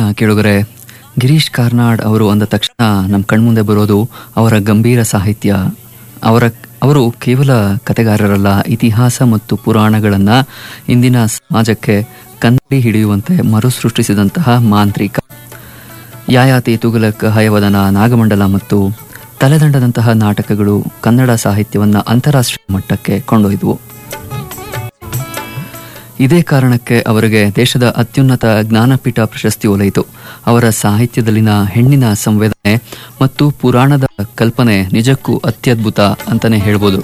ಕೇಳುಗರೆ ಗಿರೀಶ್ ಕಾರ್ನಾಡ್ ಅವರು ಅಂದ ತಕ್ಷಣ ನಮ್ಮ ಕಣ್ಮುಂದೆ ಬರೋದು ಅವರ ಗಂಭೀರ ಸಾಹಿತ್ಯ ಅವರ ಅವರು ಕೇವಲ ಕತೆಗಾರರಲ್ಲ ಇತಿಹಾಸ ಮತ್ತು ಪುರಾಣಗಳನ್ನ ಇಂದಿನ ಸಮಾಜಕ್ಕೆ ಕನ್ನಡಿ ಹಿಡಿಯುವಂತೆ ಮರುಸೃಷ್ಟಿಸಿದಂತಹ ಮಾಂತ್ರಿಕ ಯಾಯಾತಿ ತುಗಲಕ್ ಹಯವದನ ನಾಗಮಂಡಲ ಮತ್ತು ತಲೆದಂಡದಂತಹ ನಾಟಕಗಳು ಕನ್ನಡ ಸಾಹಿತ್ಯವನ್ನ ಅಂತಾರಾಷ್ಟ್ರೀಯ ಮಟ್ಟಕ್ಕೆ ಕೊಂಡೊಯ್ದವು ಇದೇ ಕಾರಣಕ್ಕೆ ಅವರಿಗೆ ದೇಶದ ಅತ್ಯುನ್ನತ ಜ್ಞಾನಪೀಠ ಪ್ರಶಸ್ತಿ ಒಲಿಯಿತು ಅವರ ಸಾಹಿತ್ಯದಲ್ಲಿನ ಹೆಣ್ಣಿನ ಸಂವೇದನೆ ಮತ್ತು ಪುರಾಣದ ಕಲ್ಪನೆ ನಿಜಕ್ಕೂ ಅತ್ಯದ್ಭುತ ಅಂತಾನೆ ಹೇಳ್ಬೋದು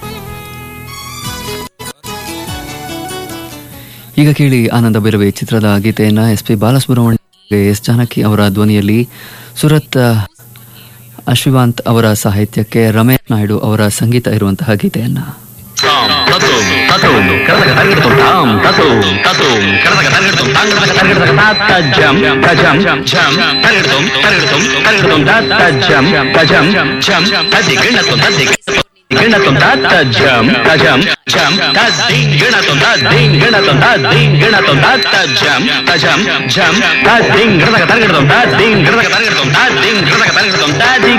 ಈಗ ಕೇಳಿ ಆನಂದ ಭೈರವಿ ಚಿತ್ರದ ಗೀತೆಯನ್ನ S P Balasubrahmanya S Janaki ಅವರ ಧ್ವನಿಯಲ್ಲಿ ಸುರತ್ ಅಶ್ವಿವಾಂತ್ ಅವರ ಸಾಹಿತ್ಯಕ್ಕೆ ರಮೇಶ್ ನಾಯ್ಡು ಅವರ ಸಂಗೀತ ಇರುವಂತಹ ಗೀತೆಯನ್ನ తాం తతుం తతుం కరదక తరగడుతుం తాం తతుం తతుం కరదక తరగడుతుం తాంగడక తరగడక తాత జం తజం జం తరగడుతుం తరగడుతుం తరగడుతుం తాత జం తజం జం తది గిణతుం తది గిణతుం తాత జం తజం జం తది గిణతుం తది గిణతుం తది గిణతుం తాత జం తజం జం తది గిణదక తరగడుతుం తది గిణదక తరగడుతుం తది గిణదక తరగడుతుం తది